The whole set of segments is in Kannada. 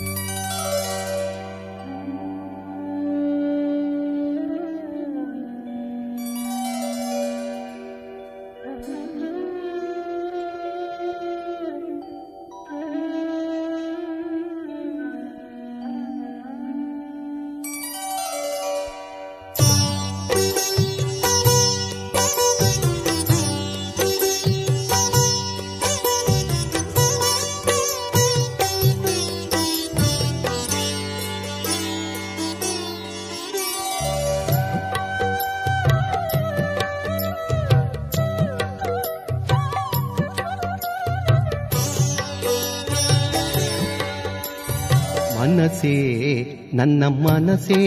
ಮನಸೇ ನನ್ನ ಮನಸೇ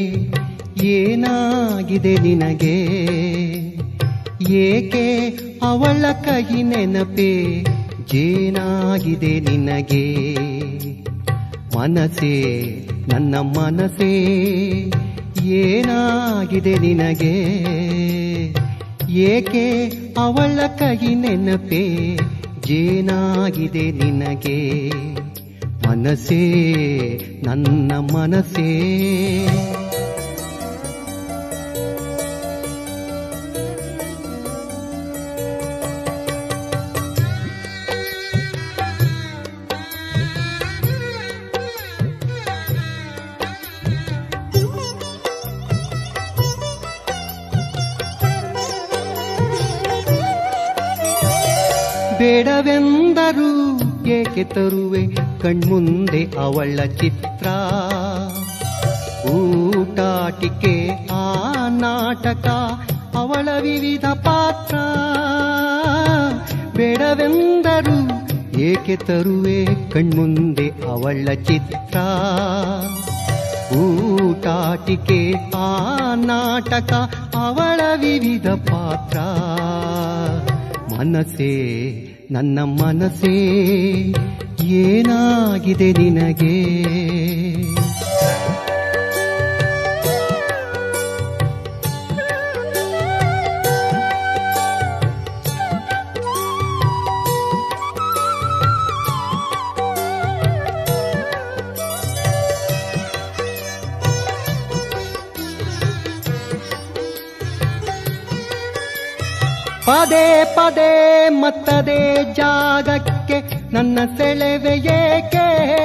ಏನಾಗಿದೆ ನಿನಗೆ ಏಕೆ ಅವಳ ಕೈ ನೆನಪೇ ಜೇನಾಗಿದೆ ನಿನಗೆ ಮನಸೇ ನನ್ನ ಮನಸೇ ಏನಾಗಿದೆ ನಿನಗೆ ಏಕೆ ಅವಳ ಕೈ ನೆನಪೇ ಜೇನಾಗಿದೆ ನಿನಗೆ ಮನಸೇ ನನ್ನ ಮನಸೇ ಬೇಡವೆಂದರೂ ಏಕೆ ತರುವೆ ಕಣ್ಮುಂದೆ ಅವಳ ಚಿತ್ರ ಊಟಾಟಿಕೆ ಆ ನಾಟಕ ಅವಳ ವಿವಿಧ ಪಾತ್ರ ಬೇಡವೆಂದರೂ ಏಕೆ ತರುವೆ ಕಣ್ಮುಂದೆ ಅವಳ ಚಿತ್ರ ಊಟಾಟಿಕೆ ಆ ನಾಟಕ ಅವಳ ವಿವಿಧ ಪಾತ್ರ ಮನಸೇ ನನ್ನ ಮನಸೇ ಏನಾಗಿದೆ ನಿನಗೆ ಪದೇ ಪದೇ ಮತ್ತದೇ ಜಾಗಕ್ಕೆ ನನ್ನ ಸೆಳೆವೆ ಏಕೆ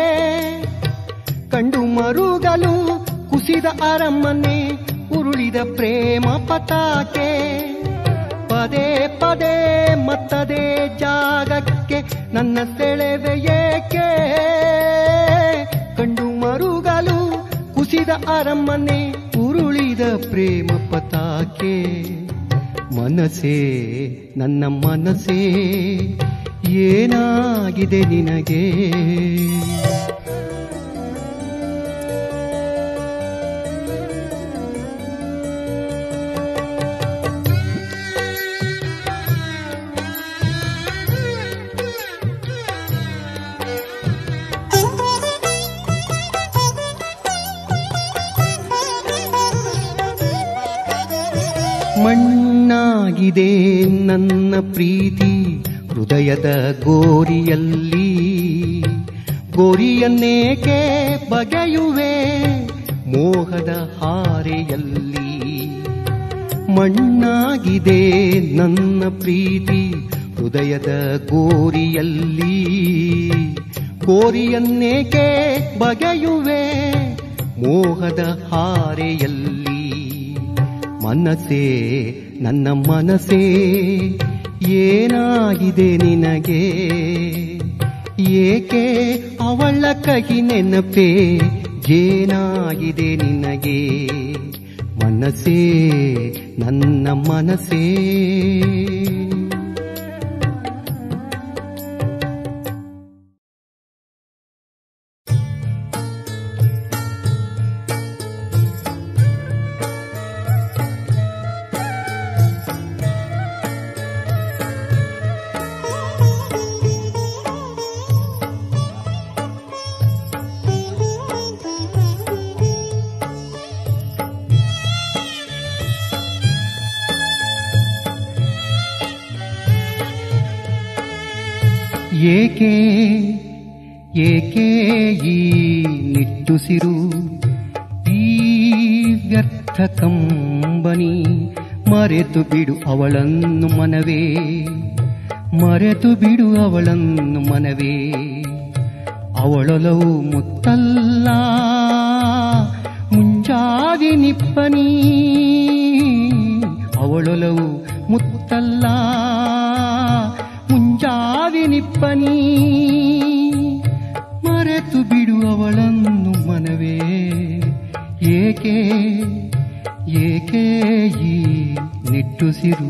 ಕಂಡು ಮರುಗಲು ಕುಸಿದ ಅರಮನೆ ಉರುಳಿದ ಪ್ರೇಮ ಪತಾಕೆ ಪದೇ ಪದೇ ಮತ್ತದೇ ಜಾಗಕ್ಕೆ ನನ್ನ ಸೆಳೆವೆ ಏಕೆ ಕಂಡು ಮರುಗಲು ಕುಸಿದ ಅರಮನೆ ಉರುಳಿದ ಪ್ರೇಮ ಪತಾಕೆ ಮನಸೇ ನನ್ನ ಮನಸೇ ಏನಾಗಿದೆ ನಿನಗೆ ಮಣ್ಣಾಗಿದೆ ನನ್ನ ಪ್ರೀತಿ ಹೃದಯದ ಗೋರಿಯಲ್ಲಿ ಗೋರಿಯನ್ನೇಕೆ ಬಗೆಯುವೆ ಮೋಹದ ಹಾರೆಯಲ್ಲಿ ಮಣ್ಣಾಗಿದೆ ನನ್ನ ಪ್ರೀತಿ ಹೃದಯದ ಗೋರಿಯಲ್ಲಿ ಗೋರಿಯನ್ನೇಕೆ ಬಗೆಯುವೆ ಮೋಹದ ಹಾರೆಯಲ್ಲಿ ಮನಸೇ ನನ್ನ ಮನಸೇ ಏನಾಗಿದೆ ನಿನಗೆ ಏಕೆ ಅವಳ ಕಹಿ ನೆನಪೇ ಜೇನಾಗಿದೆ ನಿನಗೆ ಮನಸೇ ನನ್ನ ಮನಸೇ ಏಕೆ ಏಕೆ ಈ ನಿಟ್ಟುಸಿರು ಈ ವ್ಯರ್ಥ ಕಂಬನಿ ಮರೆತು ಬಿಡು ಅವಳನ್ನು ಮನವೇ ಮರೆತು ಬಿಡು ಅವಳನ್ನು ಮನವೇ ಅವಳೊಲವು ಮುತ್ತಲ್ಲ ಮುಂಜಾವಿ ನಿಪ್ಪನಿ ಅವಳೊಲವು ಮುತ್ತಲ್ಲ ಮುಂಜಾವಿ ನಿಪ್ಪನಿ ಮರೆತು ಬಿಡು ಅವಳನ್ನು ಮನವೇ ಏಕೆ ಏಕೆ ಈ ನಿಟ್ಟುಸಿರು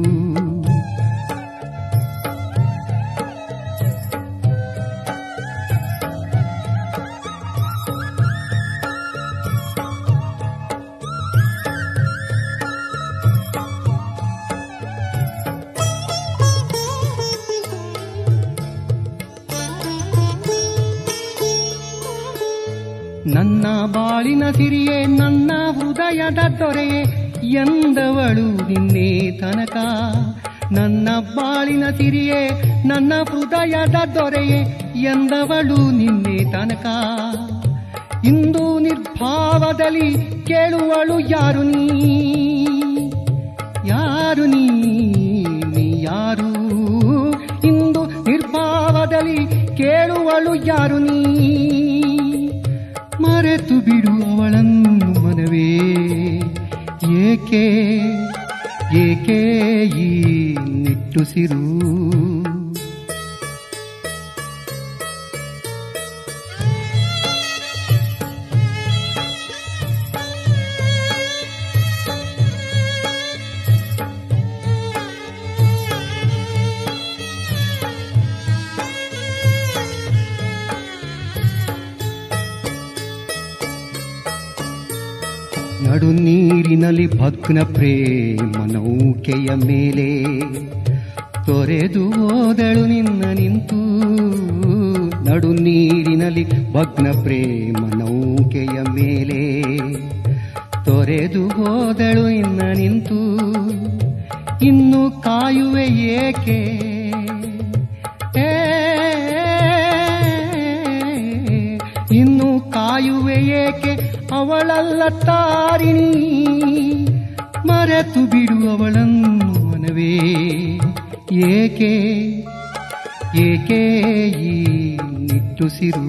ನನ್ನ ಬಾಳಿನ ಸಿರಿಯೇ ನನ್ನ ಹೃದಯದ ದೊರೆಯೇ ಎಂದವಳು ನಿನ್ನೆ ತನಕ ನನ್ನ ಬಾಳಿನ ಸಿರಿಯೇ ನನ್ನ ಹೃದಯದ ದೊರೆಯೇ ಎಂದವಳು ನಿನ್ನೆ ತನಕ ಇಂದು ನಿರ್ಭಾವದಲ್ಲಿ ಕೇಳುವಳು ಯಾರು ನೀ ಯಾರು ನೀ ನೀ ಯಾರು ಇಂದು ನಿರ್ಭಾವದಲ್ಲಿ ಕೇಳುವಳು ಯಾರು ನೀ ಮರೆತು ಬಿಡು ಅವಳನ್ನು ಮನವೇ ಏಕೆ ಏಕೆ ಈ ನಿಟ್ಟುಸಿರು ನಡು ನೀರಿನಲ್ಲಿ ಭಗ್ನ ಪ್ರೇಮ ನೌಕೆಯ ಮೇಲೆ ತೊರೆದು ಹೋದಳು ನಿನ್ನ ನಿಂತು ನಡು ನೀರಿನಲ್ಲಿ ಭಗ್ನ ಪ್ರೇಮ ನೌಕೆಯ ಮೇಲೆ ತೊರೆದು ಹೋದಳು ನಿನ್ನ ನಿಂತು ಇನ್ನು ಕಾಯುವೆ ಏಕೆ ಏ, ಇನ್ನು ಕಾಯುವೆ ಏಕೆ ಅವಳಲ್ಲ ತಾರಿಣಿ ಮರೆತು ಬಿಡು ಅವಳನ್ನು ಮನವೇ ಏಕೆ ಏಕೆ ಈ ನಿಟ್ಟುಸಿರು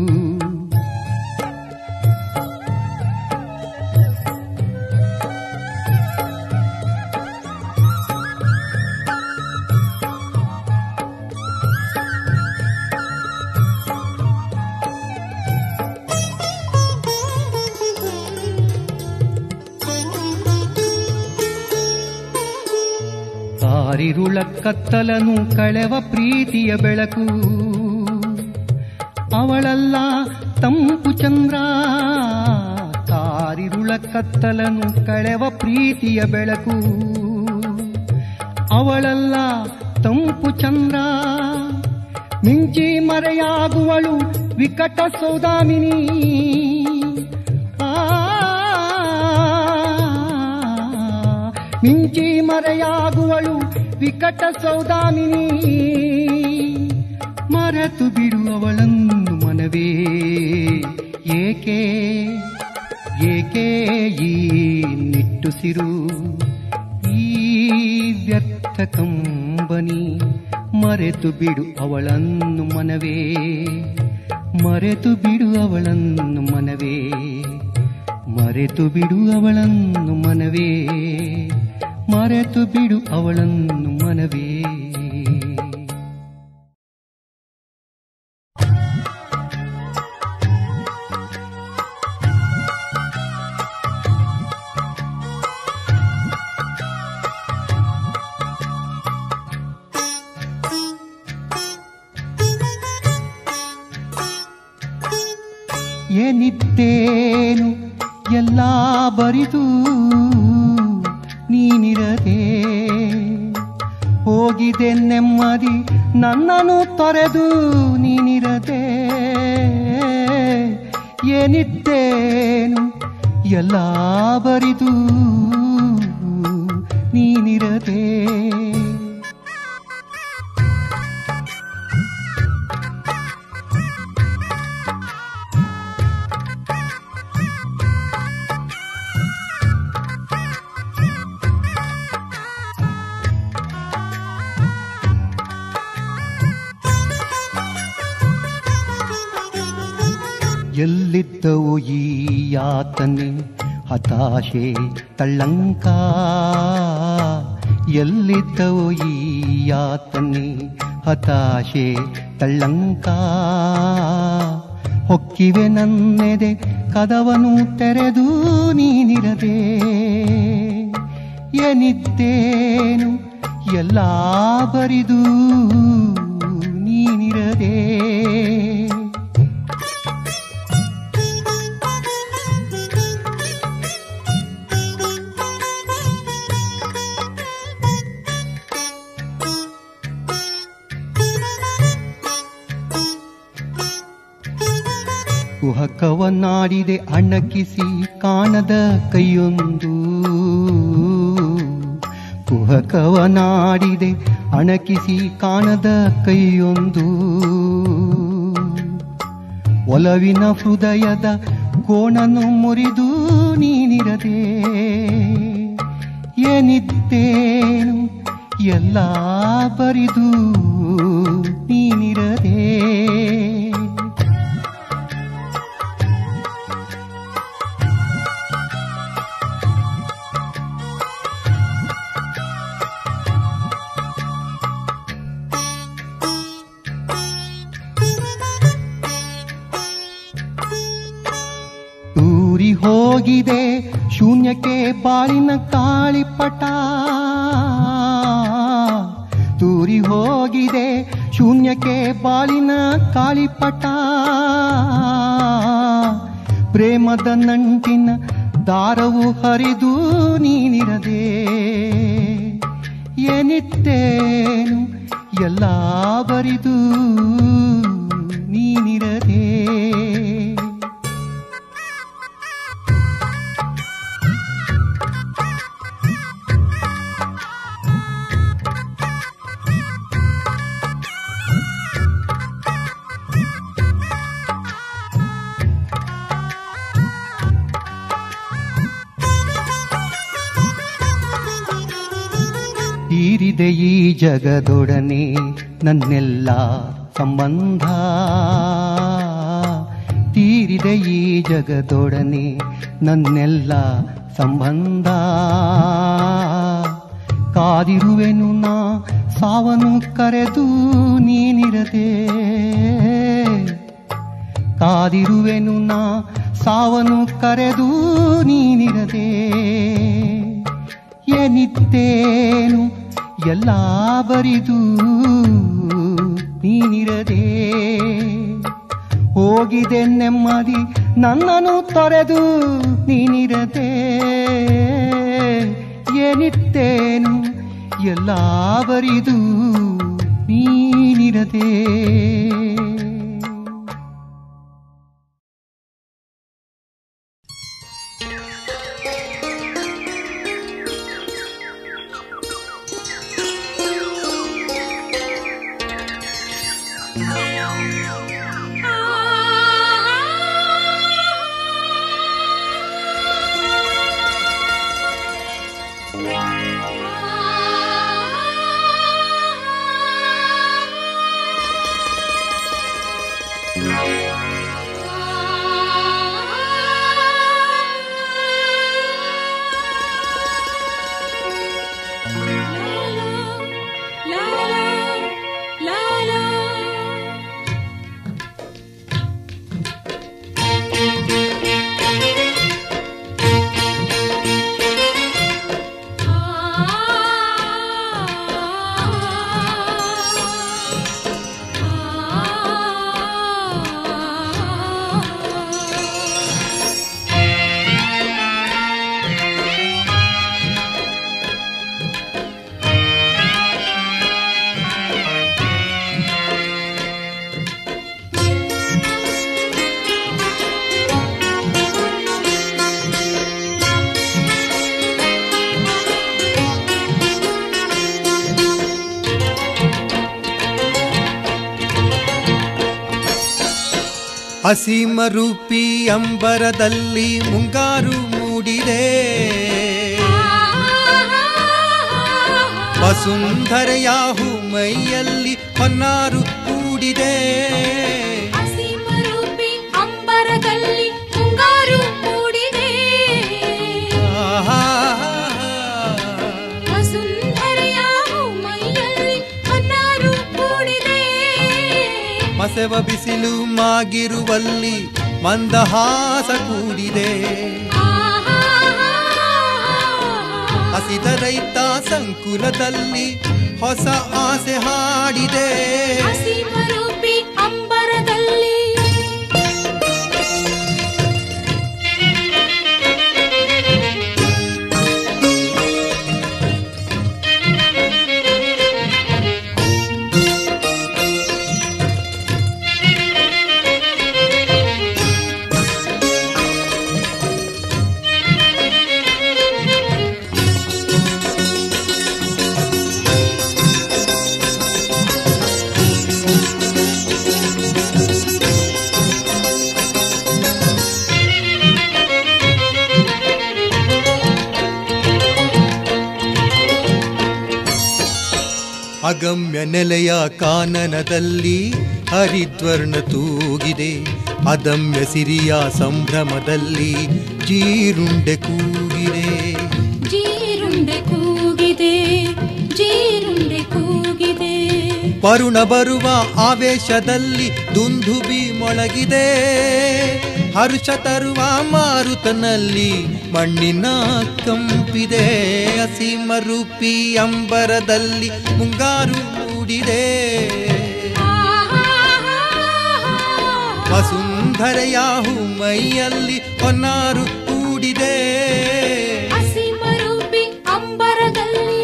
ಕಾರಿರುಳ ಕತ್ತಲನು ಕಳೆವ ಪ್ರೀತಿಯ ಬೆಳಕು ಅವಳಲ್ಲ ತಂಪು ಚಂದ್ರ ಕಾರಿರುಳ ಕತ್ತಲನು ಕಳೆವ ಪ್ರೀತಿಯ ಬೆಳಕು ಅವಳಲ್ಲ ತಂಪು ಚಂದ್ರ ಮಿಂಚಿ ಮರೆಯಾಗುವಳು ವಿಕಟ ಸೌದಾಮಿನಿ ಆ ಮಿಂಚಿ ಮರೆಯಾಗುವಳು ವಿಕಟ ಸೌದಾಮಿನಿ ಮರೆತು ಬಿಡು ಅವಳನ್ನು ಮನವೇ ಏಕೆ ಏಕೆ ಈ ನಿಟ್ಟುಸಿರು ಈ ವ್ಯರ್ಥ ಕಂಬನಿ ಮರೆತು ಬಿಡು ಅವಳನ್ನು ಮನವೇ ಮರೆತು ಬಿಡು ಅವಳನ್ನು ಮನವೇ ಮರೆತು ಬಿಡು ಅವಳನ್ನು ಮನವೇ ಮರೆತು ಬಿಡು ಅವಳನ್ನು ಮನವೇ ಏನಿದ್ದೇನು ಎಲ್ಲ ಬರಿದು ನೀನಿರದೆ ಹೋಗಿದೆ ನೆಮ್ಮದಿ ನನ್ನನ್ನು ತೊರೆದು ನೀನಿರದೆ ಏನಿದ್ದೇನು ಎಲ್ಲ ಬರಿದು ನೀನಿರದೆ ಎಲ್ಲಿದ್ದವು ಈ ಯಾತನೆ ಹತಾಶೆ ತಳ್ಳಂಕ ಎಲ್ಲಿದ್ದವು ಈ ಯಾತನೆ ಹತಾಶೆ ತಳ್ಳಂಕ ಹೊಕ್ಕಿವೆ ನನ್ನೆದೆ ಕದವನು ತೆರೆದು ನೀನಿರದೆ ಏನಿದ್ದೇನು ಎಲ್ಲ ಬರಿದು ನೀನಿರದೆ ಕುಹಕವನ್ನಾಡಿದೆ ಅಣಕಿಸಿ ಕಾಣದ ಕೈಯೊಂದು ಕುಹಕವನಾಡಿದೆ ಅಣಕಿಸಿ ಕಾಣದ ಕೈಯೊಂದು ಒಲವಿನ ಹೃದಯದ ಕೋಣನು ಮುರಿದು ನೀನಿರದೆ ಏನಿದ್ದೇನು ಎಲ್ಲ ಬರಿದು ನೀನಿರದೆ ತೂರಿ ಹೋಗಿದೆ ಶೂನ್ಯಕ್ಕೆ ಬಾಳಿನ ಕಾಳಿಪಟ ತೂರಿ ಹೋಗಿದೆ ಶೂನ್ಯಕ್ಕೆ ಬಾಳಿನ ಕಾಳಿಪಟ ಪ್ರೇಮದ ನಂಟಿನ ದಾರವು ಹರಿದು ನೀನಿರದೆ ಏನಿತ್ತೇನು ಎಲ್ಲ ಬರಿದು ನೀನಿರದೆ ತೀರಿದೆ ಈ ಜಗದೊಡನೆ ನನ್ನೆಲ್ಲ ಸಂಬಂಧ ತೀರಿದೆ ಈ ಜಗದೊಡನೆ ನನ್ನೆಲ್ಲ ಸಂಬಂಧ ಕಾದಿರುವೆನು ನಾ ಸಾವನು ಕರೆದು ನೀನಿರದೆ ಕಾದಿರುವೆನು ನಾ ಸಾವನು ಕರೆದು ನೀನಿರದೆ ಏನಿತ್ತೇನು ಎಲ್ಲ ಬರಿದು ನೀನಿರದೆ ಹೋಗಿದೆ ನೆಮ್ಮದಿ ನನ್ನನ್ನು ತೊರೆದು ನೀನಿರದೆ ಏನಿತ್ತೇನು ಎಲ್ಲ ಬರಿದು ನೀನಿರದೆ ಅಸೀಮ ರೂಪಿ ಅಂಬರದಲ್ಲಿ ಮುಂಗಾರು ಮೂಡಿದೆ ವಸುಂಧರೆಯಾಹು ಮೈಯಲ್ಲಿ ಹೊನ್ನಾರು ಕೂಡಿದೆ ಅಸೀಮರೂಪಿ ಅಂಬರದಲ್ಲಿ ಮಸೆವ ಬಿಸಿಲು ಮಾಗಿರುವಲ್ಲಿ ಮಂದಹಾಸ ಕೂಡಿದೆ ಹಸಿದ ರೈತ ಸಂಕುಲದಲ್ಲಿ ಹೊಸ ಆಸೆ ಹಾಡಿದೆ ಹಸಿಮರೂಪಿ ಅಂಬರದಲ್ಲಿ ಅಗಮ್ಯ ನೆಲೆಯ ಕಾನನದಲ್ಲಿ ಹರಿದ್ವರ್ಣ ತೂಗಿದೆ ಅದಮ್ಯ ಸಿರಿಯ ಸಂಭ್ರಮದಲ್ಲಿ ಜೀರುಂಡೆ ಕೂಗಿದೆ ಜೀರುಂಡೆ ಕೂಗಿದೆ ಜೀರುಂಡೆ ಕೂಗಿದೆ ವರುಣ ಬರುವ ಆವೇಶದಲ್ಲಿ ದುಂದುಬಿ ಮೊಳಗಿದೆ ಹರ್ಷ ತರುವ ಮಾರುತನಲ್ಲಿ ಮಣ್ಣಿನ ಕಂಪಿದೆ ಅಸೀಮ ರೂಪಿ ಅಂಬರದಲ್ಲಿ ಮುಂಗಾರು ಮೂಡಿದೆ ವಸುಂಧರೆಯ ಮೈಯಲ್ಲಿ ಹೊನ್ನಾರು ಕೂಡಿದೆ ಹಸಿಮರೂಪಿ ಅಂಬರದಲ್ಲಿ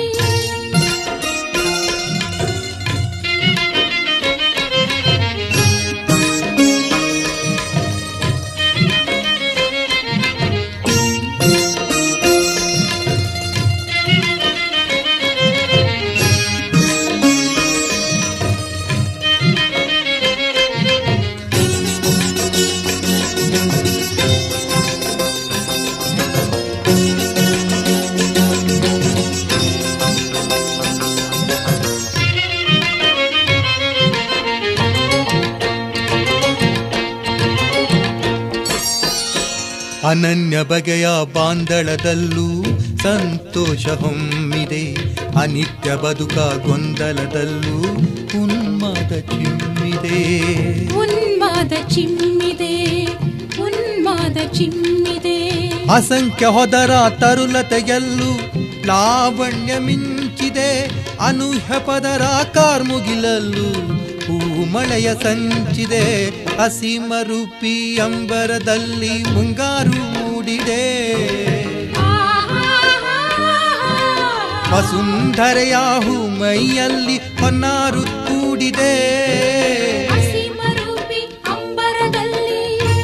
ಅನನ್ಯ ಬಗೆಯ ಬಾಂದಳದಲ್ಲೂ ಸಂತೋಷ ಹೊಮ್ಮಿದೆ ಅನಿತ್ಯ ಬದುಕ ಗೊಂದಲದಲ್ಲೂ ಉನ್ಮಾದ ಚಿಮ್ಮಿದೆ ಉನ್ಮಾದ ಚಿಮ್ಮಿದೆ ಉನ್ಮಾದ ಚಿಮ್ಮಿದೆ ಅಸಂಖ್ಯ ಹೊದರ ತರುಲತೆಯಲ್ಲೂ ಲಾವಣ್ಯ ಮಿಂಚಿದೆ ಅನೂಹ್ಯ ಪದರ ಕಾರ್ಮುಗಿಲಲ್ಲೂ ಹೂಮಳೆಯ ಸಂಚಿದೆ ಅಸೀಮ ರೂಪಿ ಅಂಬರದಲ್ಲಿ ಮುಂಗಾರು ಮೂಡಿದೆ ವಸುಂಧರೆಯ ಮೈಯಲ್ಲಿ ಹೊನ್ನಾರು ಕೂಡಿದೆ ಹಸಿಮರೂಪಿ ಅಂಬರದಲ್ಲಿ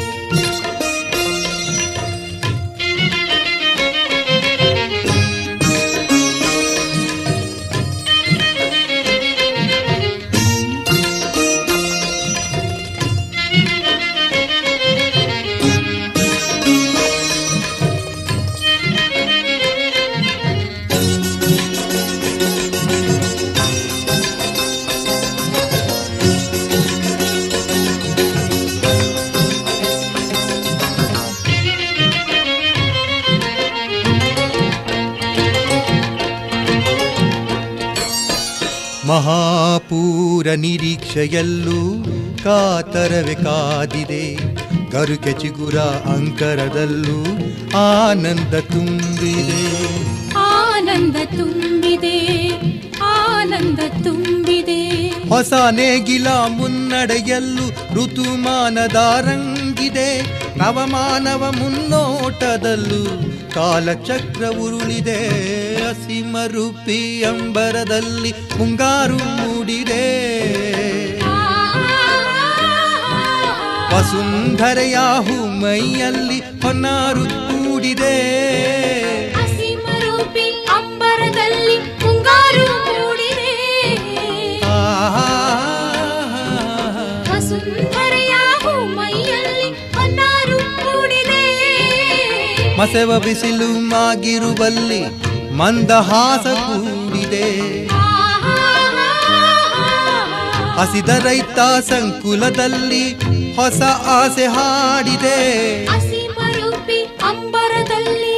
ಮಹಾಪೂರ ನಿರೀಕ್ಷೆಯಲ್ಲೂ ಕಾತರವೆ ಕಾದಿದೆ ಗರುಕೆ ಚಿಗುರ ಅಂಕರದಲ್ಲೂ ಆನಂದ ತುಂಬಿದೆ ಆನಂದ ತುಂಬಿದೆ ಆನಂದ ತುಂಬಿದೆ ಹೊಸ ನೇಗಿಲ ಮುನ್ನಡೆಯಲ್ಲೂ ಋತುಮಾನದ ರಂಗಿದೆ ನವಮಾನವ ಮುನ್ನೋಟದಲ್ಲೂ ಕಾಲಚಕ್ರ ಉರುಳಿದೆ ಅಸೀಮ ರೂಪಿ ಅಂಬರದಲ್ಲಿ ಮುಂಗಾರು ಮೂಡಿದೆ ವಸುಂಧರೆಯ ಮೈಯಲ್ಲಿ ಹೊನ್ನಾರು ಕೂಡಿದೆ ಹಸಿಮರೂಪಿ ಅಂಬರದಲ್ಲಿ ಮುಂಗಾರು ಮೂಡಿದೆ ವಸುಂಧರೆಯ ಮೈಯಲ್ಲಿ ಹೊನ್ನಾರು ಮೂಡಿದೆ ಮಸೆವ ಬಿಸಿಲು ಮಾಗಿರುವಲ್ಲಿ ಮಂದಹಾಸ ಕೂಡಿದೆ ಹಸಿದ ರೈತ ಸಂಕುಲದಲ್ಲಿ ಹೊಸ ಆಸೆ ಹಾಡಿದೆ ಹಸಿಮರೂಪಿ ಅಂಬರದಲ್ಲಿ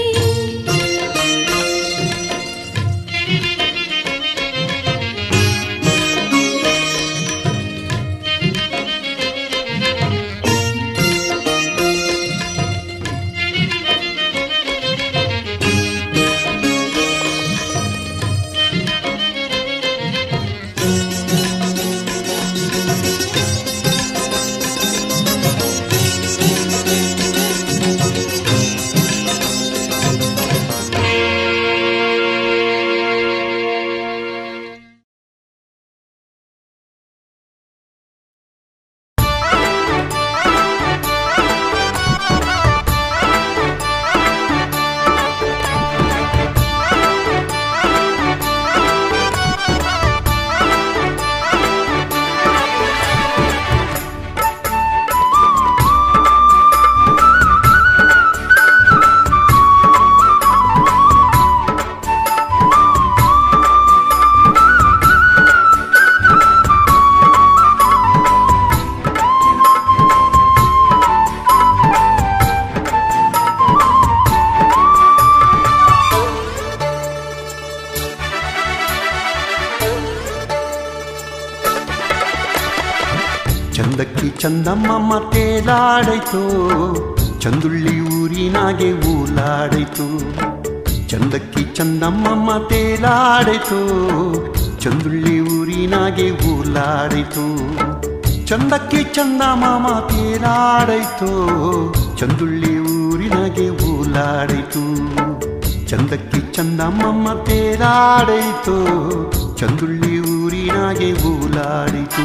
ಚಂದಮ್ಮ ತೇಲಾಡೈತು ಚಂದುಳ್ಳಿ ಊರಿನಾಗೆ ಊಲಾಡೈತು ಚಂದಕ್ಕಿ ಚಂದಮ್ಮ ತೇಲಾಡೈತು ಚಂದುಳ್ಳಿ ಊರಿನಾಗೆ ಊಲಾಡೈತು ಚಂದಕ್ಕಿ ಚಂದ ಮಾಮ ತೇಲಾಡೈತು ಚಂದುಳ್ಳಿ ಊರಿನಾಗೆ ಊಲಾಡೈತು ಚಂದಕ್ಕಿ ಚಂದ ಮಮ್ಮ ತೇಲಾಡೈತು ಚಂದುಳ್ಳಿ ಊರಿನಾಗೆ ಊಲಾಡಿತು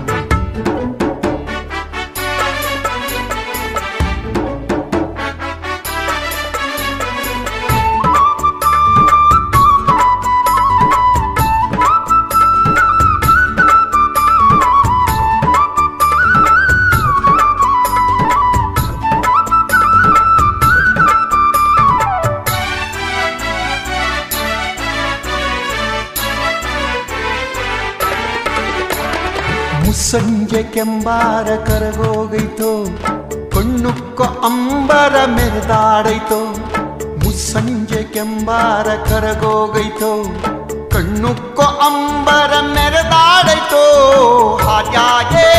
ಮುಸ್ಸಂಜೆ ಕೆಂಬಾರ ಕರಗೋಗೈತೋ ಕಣ್ಣುಕ್ಕ ಅಂಬರ ಮೆರೆದಾಡೈತೋ ಮುಸ್ಸಂಜೆ ಕೆಂಬಾರ ಕರಗೋಗೈತೋ ಕಣ್ಣುಕ್ಕ ಅಂಬರ ಮೆರೆದಾಡೈತೋ ಹಾಗ್ಯಾಗೆ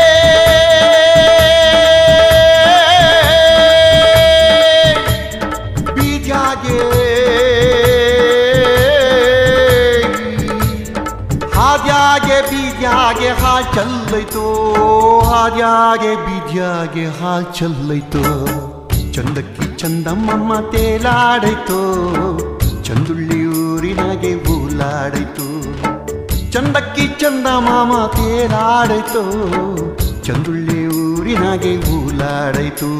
ಬೀಜಾಗೆ ಹಾದ್ಯಾಗೆ ಬೀದ್ಯಾಗೆ ಹಾಲ್ ಚಲ್ಲೈತೋ ಹಾದ್ಯಾಗೆ ಬೀದ್ಯಾಗೆ ಹಾಲ್ ಚಲ್ಲೈತೋ ಚಂದಕ್ಕಿ ಚಂದಮ್ಮಮ್ಮ ತೇಲಾಡೈತೋ ಚಂದುಳ್ಳಿ ಊರಿನಾಗೆ ಊಲಾಡೈತು ಚಂದಕ್ಕಿ ಚಂದ ಮಾಮ ತೇಲಾಡೈತೋ ಚಂದುಳ್ಳಿ ಊರಿನಾಗೆ ಊಲಾಡೈತು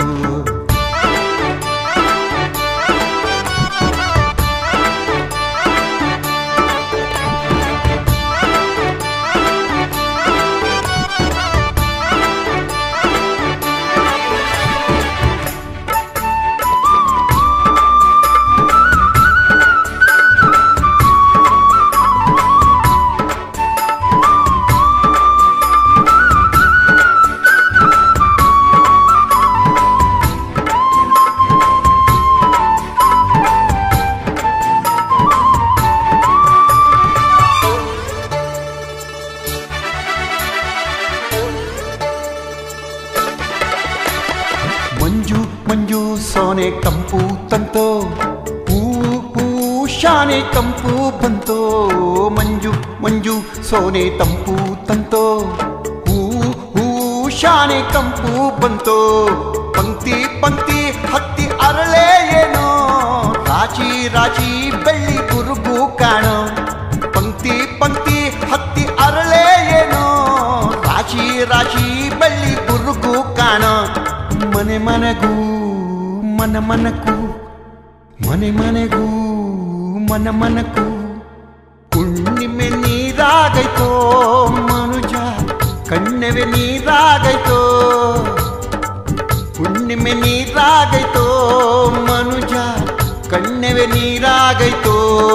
ಮಂಜು ಮಂಜು ಸೋನೆ ಕಂಪು ತಂತೋ ಹೂ ಹೂ ಶಾನೆ ಕಂಪು ಬಂತೋ ಮಂಜು ಮಂಜು ಸೋನೆ ತಂಪು ತಂತೋ ಹೂ ಹೂ ಶಾನೆ ಕಂಪು ಬಂತೋ ಪಂಕ್ತಿ ಪಂಕ್ತಿ ಹತ್ತಿ ಅರಳೆ ಏನೋ ರಾಜಿ ರಾಜಿ ಬೆಳ್ಳಿ ಗುರುಗು ಕಾಣೋ ಪಂಕ್ತಿ ಪಂಕ್ತಿ ಹತ್ತಿ ಅರಳೆ ಏನೋ ರಾಶಿ ರಾಶಿ ಬೆಳ್ಳಿ ಗುರುಗು ಕಾಣ ಮನೆ ಮನೆಗೂ ಮನ ಮನಕು ಮನೆ ಮನೆಗೂ ಮನ ಮನಕು ಹುಣ್ಣಿಮೆ ನೀರಾಗೈತೋ ಮನುಜ ಕಣ್ಣೆವೆ ನೀರಾಗೈತೋ ಹುಣ್ಣಿಮೆ ನೀರಾಗೈತೋ ಮನುಜ ಕಣ್ಣೆವೆ ನೀರಾಗೈತೋ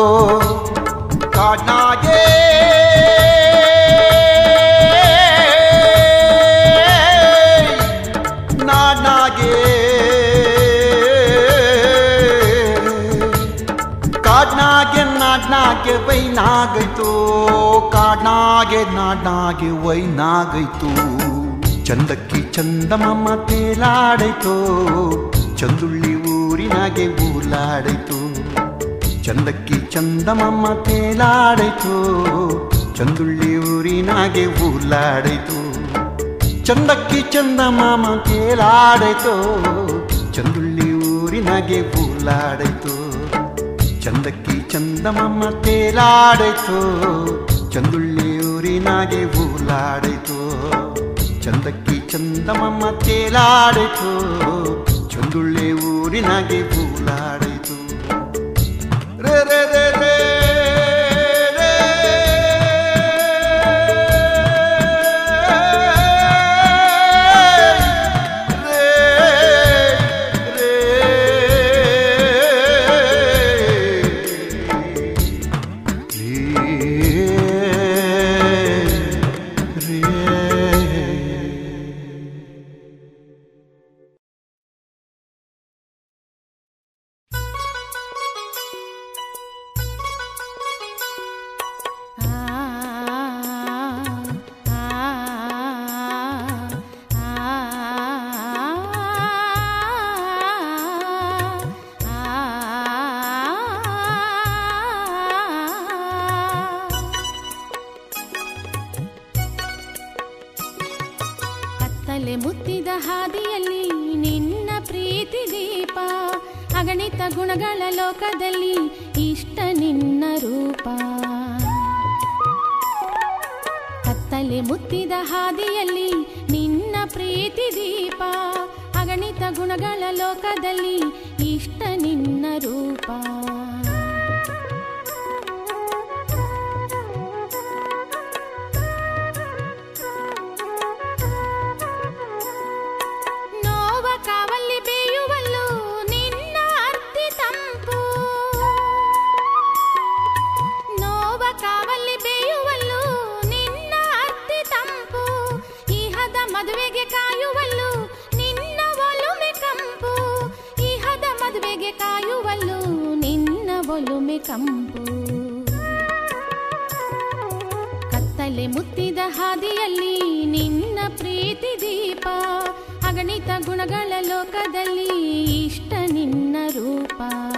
ಕಾಡ್ನಾಗೆ ನಾಡ್ನಾಗೆ ಕಾಡ್ನಾಗೆ ನಾಡ್ನಾಗೆ ವೈನಾಗೈತು ಕಾಡ್ನಾಗೆ ನಾಡ್ನಾಗೆ ವೈನಾಗೈತು ಚಂದಕ್ಕಿ ಚಂದಮಮ್ಮ ತೇಲಾಡೈತು ಚಂದುಳ್ಳಿ ಊರಿನಾಗೆ ಊಲಾಡೈತು ಚಂದಕ್ಕಿ ಚಂದಮಮ್ಮ ತೇಲಾಡೈತು ಚಂದುಳ್ಳಿ ಊರಿನಾಗೆ ಊಲಾಡೈತು ಚಂದಕ್ಕಿ ಚಂದಮಾಮ ತೇಲಾಡೈತು ಚಂದುಳ್ಳಿ ಊರಿನಾಗೆ ಊಲಾಡೈತು ಚಂದಕ್ಕಿ ಚಂದಮಾಮ ತೇಲಾಡೈತು ಚಂದುಳ್ಳಿ ಊರಿನಾಗೆ ಊಲಾಡೈತು ಚಂದಕ್ಕಿ ಚಂದಮಾಮ ತೇಲಾಡೈತು ಚಂದುಳ್ಳಿ ಊರಿನಾಗೆ ಊಲಾಡೈತು ರೇ ರೇ ರೇ ರೇ ರೇ. ಅಗಣಿತ ಗುಣಗಳ ಲೋಕದಲ್ಲಿ ಇಷ್ಟ ನಿನ್ನ ರೂಪ ಕತ್ತಲೆ ಮುತ್ತಿದ ಹಾದಿಯಲ್ಲಿ ನಿನ್ನ ಪ್ರೀತಿ ದೀಪ ಅಗಣಿತ ಗುಣಗಳ ಲೋಕದಲ್ಲಿ ಇಷ್ಟ ನಿನ್ನ ರೂಪ ನೋವ ಕಾವಲ್ಲಿ ಬೇಯುವಲ್ಲೂ ನಿನ್ನ ಅರ್ತಿ ತಂಪು ನೋವ ಕಾವಲ್ಲಿ ಬೇಯುವಲ್ಲೂ ನಿನ್ನ ಅರ್ತಿ ತಂಪು ಇಹದ ಮದುವೆಗೆ ಕಾಯುವಲ್ಲೂ ನಿನ್ನ ಒಲುಮೆ ಕಂಪು ಇಹದ ಮದುವೆಗೆ ಕಾಯುವಲ್ಲೂ ನಿನ್ನ ಒಲುಮೆ ಕಂಪು ಕತ್ತಲೆ ಮುತ್ತಿದ ಹಾದಿಯಲ್ಲಿ ನಿನ್ನ ಪ್ರೀತಿ ದೀಪ ಅಗಣಿತ ಗುಣಗಳ ಲೋಕದಲ್ಲಿ ಇಷ್ಟ ನಿನ್ನ ರೂಪ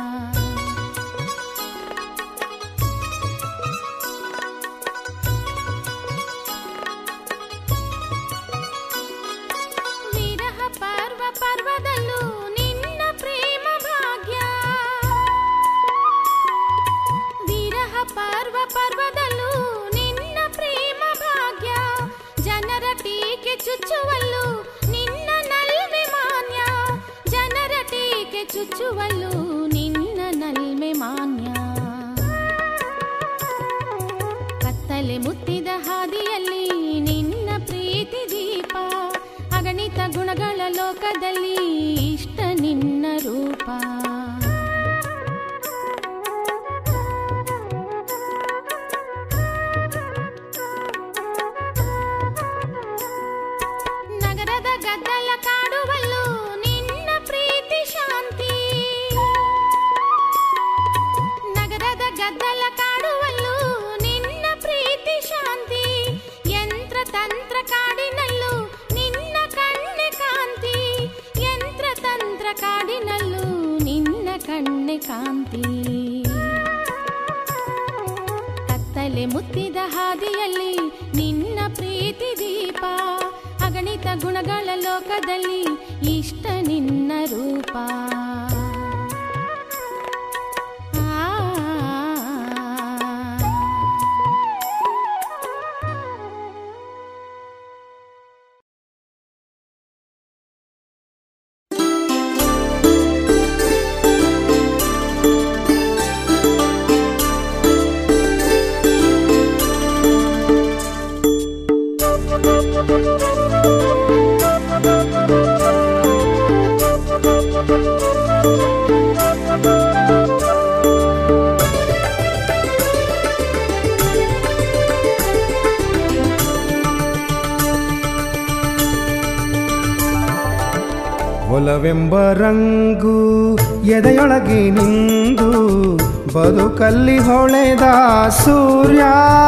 ವಿರಹ ಪರ್ವ ಪರ್ವದಲ್ಲೂ ನಿನ್ನ ಪ್ರೇಮ ಭಾಗ್ಯ ವಿರಹ ಪರ್ವ ಪರ್ವದಲ್ಲೂ ನಿನ್ನ ಪ್ರೇಮ ಭಾಗ್ಯ ಜನರ ಟೀಕೆ ಚುಚ್ಚುವಲ್ಲೂ ನಿನ್ನ ನಲ್ಮೆ ಮಾನ್ಯ ಜನರ ಟೀಕೆ ಚುಚ್ಚುವಲ್ಲೂ ನಿನ್ನ ನಲ್ಮೆ ಮಾನ್ಯ ಕತ್ತಲೆ ಮುತ್ತಿದ ಹಾದಿಯಲ್ಲಿ ನಿನ್ನ ಪ್ರೀತಿ ದೀಪ ಅಗಣಿತ ಗುಣಗಳ ಲೋಕದಲ್ಲಿ ಇಷ್ಟ ನಿನ್ನ ರೂಪ ನಗರದ ಗದ್ದಲ ಕಾಡುವಲ್ಲೂ ನಿನ್ನ ಪ್ರೀತಿ ಶಾಂತಿ ನಗರದ ಗದ್ದಲ ಕಾಡುವಲ್ಲೂ ನಿನ್ನ ಪ್ರೀತಿ ಶಾಂತಿ ಯಂತ್ರ ತಂತ್ರ ಕಾಡಿನಲ್ಲೂ ನಿನ್ನ ಕಣ್ಣೆ ಕಾಂತಿ ಯಂತ್ರ ತಂತ್ರ ಕಾಡಿನಲ್ಲೂ ನಿನ್ನ ಕಣ್ಣೆ ಕಾಂತಿ ಕತ್ತಲೆ ಮುತ್ತಿದ ಹಾದಿಯಲ್ಲಿ ನಿನ್ನ ಪ್ರೀತಿ ದೀಪ ಅಗಣಿತ ಗುಣಗಳ ಲೋಕದಲ್ಲಿ ಇಷ್ಟ ನಿನ್ನ ರೂಪ ಆ ಒಲವೆಂಬ ರಂಗು ಎದೆಯೊಳಗೆ ನಿಂದು ಬದುಕಲ್ಲಿ ಹೊಳೆದ ಸೂರ್ಯ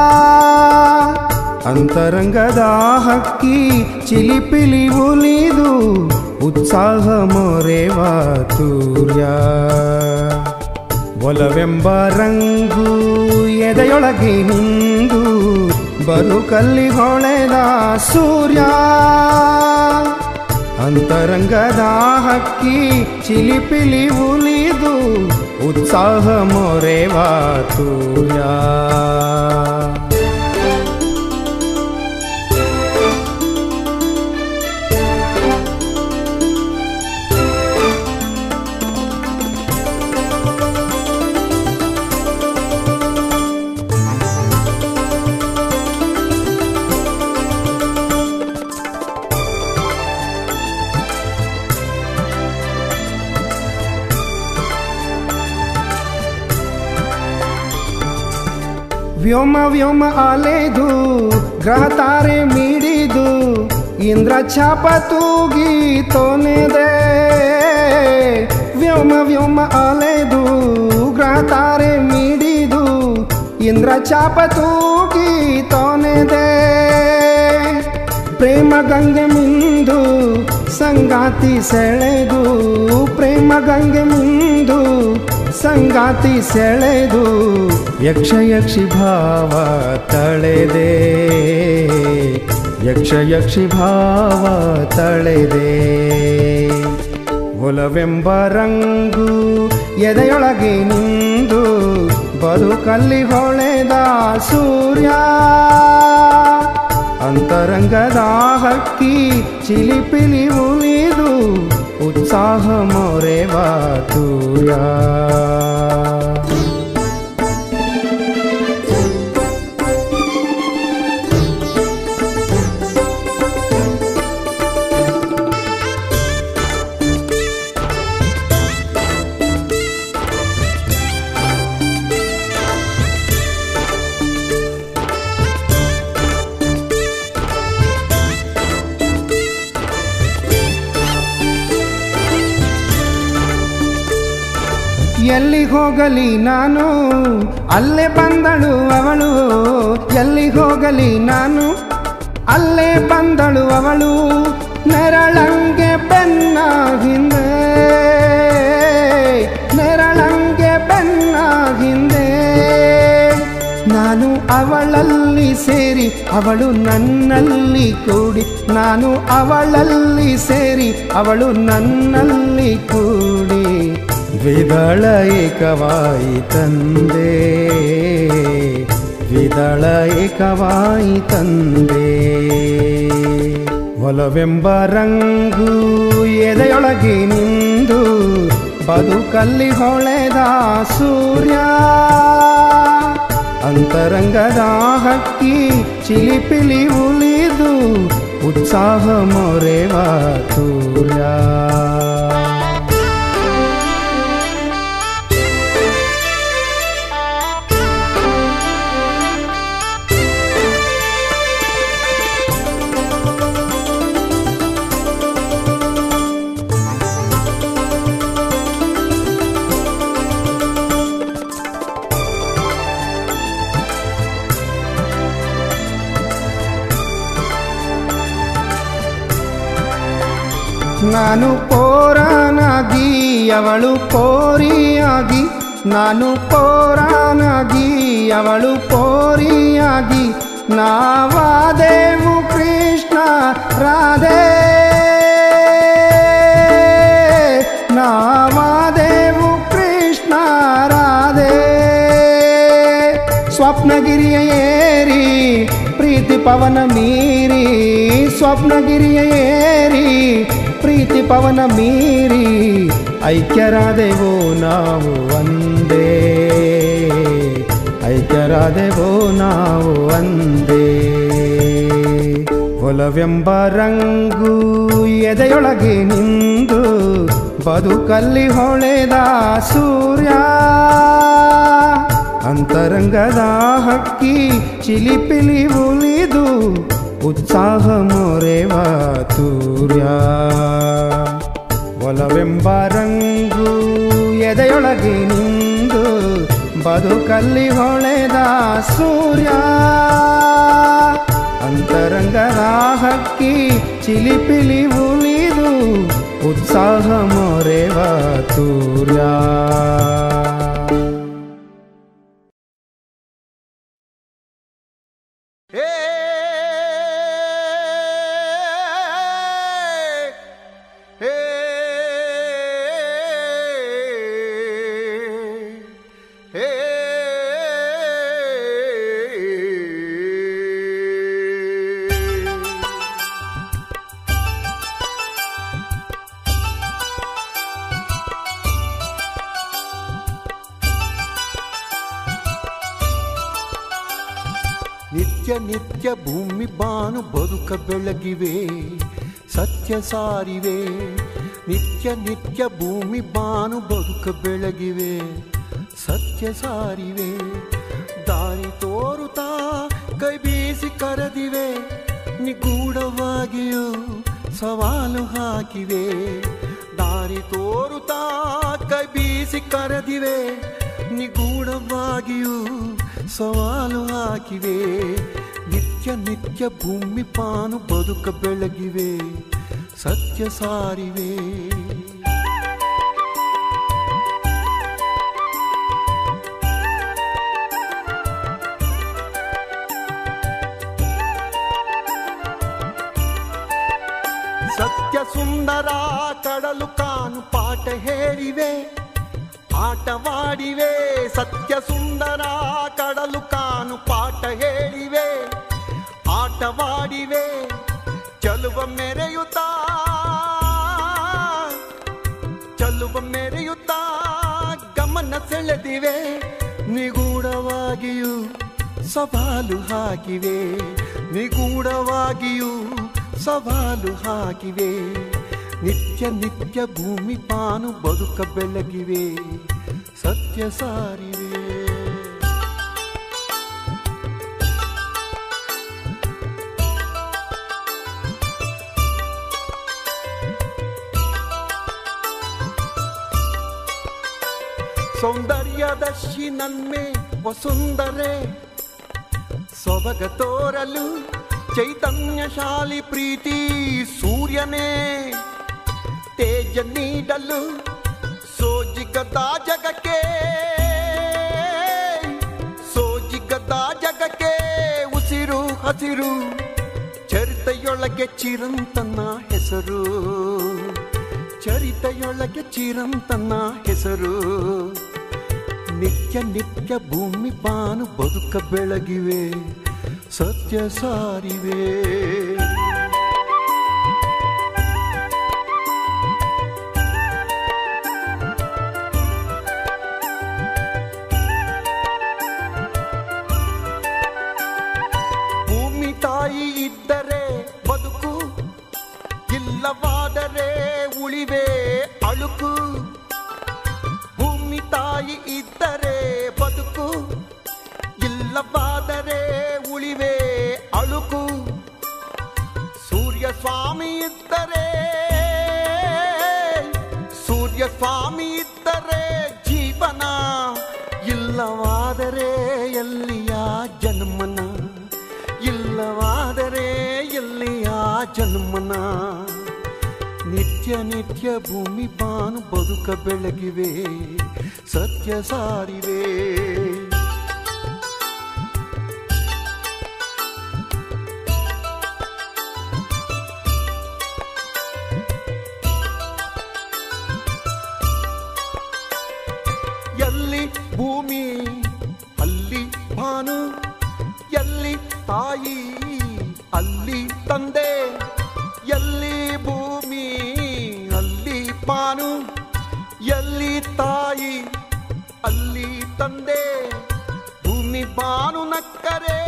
ಅಂತರಂಗದ ಹಕ್ಕಿ ಚಿಲಿಪಿಲಿ ಉಲಿದು ಉತ್ಸಾಹ ಮೊರೆವ ತೂರ್ಯ ಒಲವೆಂಬ ರಂಗು ಎದೆಯೊಳಗೆ ನಿಂದು ಬದುಕಲ್ಲಿ ಹೊಳೆದ ಸೂರ್ಯ ಅಂತರಂಗದ ಹಕ್ಕಿ ಚಿಲಿಪಿಲಿ ಉಲಿದು ಉತ್ಸಾಹ ಮೊರೆವ ತೂರ್ಯ ವ್ಯೋಮ ವ್ಯೋಮ ಅಲೆದು ಗ್ರಹ ತಾರೆ ಮಿಡಿದು ಇಂದ್ರ ಛಾಪ ತೂಗಿ ತೊನೆದೆ ವ್ಯೋಮ ವ್ಯೋಮ ಅಲೆದು ಗ್ರಹ ತಾರೆ ಮಿಡಿದು ಇಂದ್ರ ಛಾಪ ತೂಗಿ ತೊನೆದೆ ಪ್ರೇಮ ಗಂಗೆ ಮಿಂದು ಸಂಗಾತಿ ಸೆಳೆದು ಪ್ರೇಮ ಗಂಗೆ ಮಿಂದು ಸಂಗಾತಿ ಸೆಳೆದು ಯಕ್ಷ ಯಕ್ಷಿ ಭಾವ ತಳೆದೆ ಯಕ್ಷ ಯಕ್ಷಿ ಭಾವ ತಳೆದೆ ಒಲವೆಂಬ ರಂಗು ಎದೆಯೊಳಗೆ ನಿಂದು ಬದುಕಲ್ಲಿ ಹೊಳೆದ ಸೂರ್ಯ ಅಂತರಂಗದ ಹಕ್ಕಿ ಚಿಲಿಪಿಲಿ ಉಳಿದು ಉತ್ಸಾಹ ಮೊರೆವ ತೂರ್ಯ ಎಲ್ಲಿ ಹೋಗಲಿ ನಾನು ಅಲ್ಲೇ ಬಂದಳು ಅವಳು ಎಲ್ಲಿ ಹೋಗಲಿ ನಾನು ಅಲ್ಲೇ ಬಂದಳು ಅವಳು ನೆರಳಂಗೆ ಬೆನ್ನ ಹಿಂದೆ ನೆರಳಂಗೆ ಬೆನ್ನ ಹಿಂದೆ ನಾನು ಅವಳಲ್ಲಿ ಸೇರಿ ಅವಳು ನನ್ನಲ್ಲಿ ಕೂಡಿ ನಾನು ಅವಳಲ್ಲಿ ಸೇರಿ ಅವಳು ನನ್ನಲ್ಲಿ ಕೂಡಿ ದ್ವಿದಳ ಏಕವಾಯಿ ತಂದೆ ದ್ವಿದಳ ಏಕವಾಯಿ ತಂದೆ ಒಲವೆಂಬ ರಂಗು ಎದೆಯೊಳಗೆ ನಿಂದು ಬದುಕಲ್ಲಿ ಹೊಳೆದ ಸೂರ್ಯ ಅಂತರಂಗದ ಹಕ್ಕಿ ಚಿಲಿಪಿಲಿ ಉಳಿದು ಉತ್ಸಾಹ ಮೊರೆವ ಸೂರ್ಯ ನಾನು ಪೋರಾನಾಗಿ ಅವಳು ಪೋರಿಯಾಗಿ ನಾನು ಪೋರಾನಾಗಿ ಅವಳು ಪೋರಿಯಾಗಿ ನಾವಾದೇವು ಕೃಷ್ಣ ರಾಧೆ ನಾವಾದೇವು ಕೃಷ್ಣ ರಾಧೆ ಸ್ವಪ್ನಗಿರಿಯ ಏರಿ ಪ್ರೀತಿ ಪವನ ಮೀರಿ ಸ್ವಪ್ನಗಿರಿಯ ಏರಿ ಪ್ರೀತಿ ಪವನ ಮೀರಿ ಐಕ್ಯರಾದೆವು ನಾವು ಒಂದೇ ಐಕ್ಯರಾದೆವು ನಾವು ಒಂದೇ ಒಲವೆಂಬ ರಂಗು ಎದೆಯೊಳಗೆ ನಿಂದು ಬದುಕಲ್ಲಿ ಹೊಳೆದ ಸೂರ್ಯ ಅಂತರಂಗದ ಹಕ್ಕಿ ಚಿಲಿಪಿಲಿ ಉಳಿದು ಉತ್ಸಾಹ ಮೊರೆವ ತೂರ್ಯ ಒಲವೆಂಬ ರಂಗು ಎದೆಯೊಳಗೆ ನಿಂದು ಬದುಕಲ್ಲಿ ಹೊಳೆದ ಸೂರ್ಯ ಅಂತರಂಗದ ಹಕ್ಕಿ ಚಿಲಿಪಿಲಿ ಉಳಿದು ಉತ್ಸಾಹ ಮೊರೆವ ತೂರ್ಯ ಹೇ ಹೇ ಹೇ ನಿತ್ಯ ನಿತ್ಯ ಭೂಮಿ ಬಾನು ಬದುಕ ಬೆಳಗಿವೆ ಸತ್ಯ ಸಾರಿವೆ ನಿತ್ಯ ನಿತ್ಯ ಭೂಮಿ ಬಾನು ಬದುಕ ಬೆಳಗಿವೆ ಸತ್ಯ ಸಾರಿವೆ ದಾರಿ ತೋರುತ್ತಾ ಕೈ ಬೀಸಿ ಕರೆದಿವೆ ನಿಗೂಢವಾಗಿಯೂ ಸವಾಲು ಹಾಕಿವೆ ದಾರಿ ತೋರುತ್ತಾ ಕೈ ಬೀಸಿ ಕರೆದಿವೆ ನಿಗೂಢವಾಗಿಯೂ ಸವಾಲು ಹಾಕಿವೆ ನಿತ್ಯ ನಿತ್ಯ ಭೂಮಿ ಪಾನು ಬದುಕ ಬೆಳಗಿವೆ ಸತ್ಯ ಸಾರಿವೆ ಸತ್ಯ ಸುಂದರ ಕಡಲು ಕಾಣ ಕಾನು ಪಾಠ ಹೇಳಿವೆ ಆಟವಾಡಿವೆ ಸತ್ಯ ಸುಂದರ ಕಡಲು ಕಾನು ಪಾಠ ಹೇಳಿವೆ ಆಟವಾಡಿವೆ ಚಲುವ ಮೆರೆಯುತ್ತಾ ಚಲುವ ಮೆರೆಯುತ್ತಾ ಗಮನ ಸೆಳೆದಿವೆ ನಿಗೂಢವಾಗಿಯೂ ಸವಾಲು ಹಾಕಿವೆ ನಿಗೂಢವಾಗಿಯೂ ಸವಾಲು ಹಾಕಿವೆ ನಿತ್ಯ ನಿತ್ಯ ಭೂಮಿ ಪಾನು ಬದುಕ ಬೆಳಗಿವೆ ಸತ್ಯ ಸಾರಿವೆ ಸೌಂದರ್ಯದರ್ಶಿ ನನ್ಮೆ ವಸುಂದರೆ ಸೊಬಗ ತೋರಲು ಚೈತನ್ಯಶಾಲಿ ಪ್ರೀತಿ ಸೂರ್ಯನೇ ತೇಜ ನೀಡಲು ಸೋಜಿಗದ ಜಗಕ್ಕೆ ಸೋಜಿಗದ ಜಗಕ್ಕೆ ಉಸಿರು ಹಸಿರು ಚರಿತೆಯೊಳಗೆ ಚಿರಂತನ ಹೆಸರು ಚರಿತೆಯೊಳಗೆ ಚಿರಂತನ ಹೆಸರು ನಿತ್ಯ ನಿತ್ಯ ಭೂಮಿ ಬಾನು ಬದುಕ ಬೆಳಗಿವೆ ಸತ್ಯ ಸಾರಿವೆ ಭೂಮಿ ತಾಯಿ ಇದ್ದರೆ ಬದುಕು ಇಲ್ಲವಾದರೆ ಉಳಿವೆ ಅಳುಕು ಭೂಮಿ ತಾಯಿ ಇದ್ದರೆ ಬದುಕು ಇಲ್ಲವಾದರೆ ಉಳಿವೆ ಅಳುಕು ಸೂರ್ಯ ಸ್ವಾಮಿ ಇದ್ದರೆ ಸೂರ್ಯ ಸ್ವಾಮಿ ಇದ್ದರೆ ಜೀವನ ಇಲ್ಲವಾದರೆ ಎಲ್ಲಿಯ ಜನ್ಮನ ಇಲ್ಲವಾದರೆ ಎಲ್ಲಿಯ ಜನ್ಮನ ನಿತ್ಯ ನಿತ್ಯ ಭೂಮಿ ಪಾನು ಬದುಕ ಬೆಳಗಿವೆ ಸತ್ಯ ಸಾರಿವೆ ಎಲ್ಲಿ ಭೂಮಿ ಅಲ್ಲಿ ಭಾನು ಎಲ್ಲಿ ತಾಯಿ ಅಲ್ಲಿ ತಂದೆ ಎಲ್ಲಿ ಭೂಮಿ ಅಲ್ಲಿ ಪಾನು ಎಲ್ಲಿ ತಾಯಿ ಅಲ್ಲಿ ತಂದೆ ಭೂಮಿ ಬಾನು ನಕ್ಕರೆ